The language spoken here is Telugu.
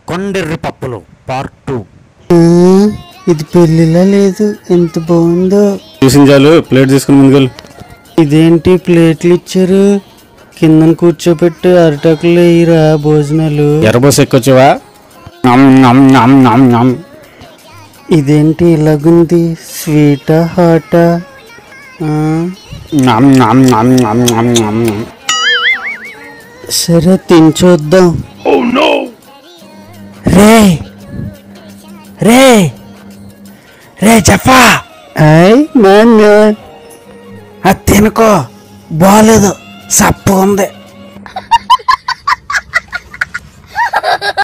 కొండెర్రి పప్పులు పార్ట్ టూ ఆ, ఇది పెళ్లిలా లేదు ఎంత బాగుందో చూసిన చాలు ప్లేట్ తీసుకుని ముందుకెళ్ళు ఇదేంటి ప్లేట్లు ఇచ్చారు కిందన కూర్చోబెట్టి అరిటాకులు వేయరా భోజనాలు ఎర్రబోస్ ఎక్కొచ్చావా నమ్ నమ్ నమ్ నమ్ నమ్ ఇదేంటి ఇలాగుంది స్వీటా హాటా ఆ, నమ్ నమ్ నమ్ నమ్ నమ్ నమ్ నమ్. సరే తిని చూద్దాం రే రే రే చెప్పా హాయ్ నాన్న అది తినుకో బాగాలేదు సప్పు ఉంది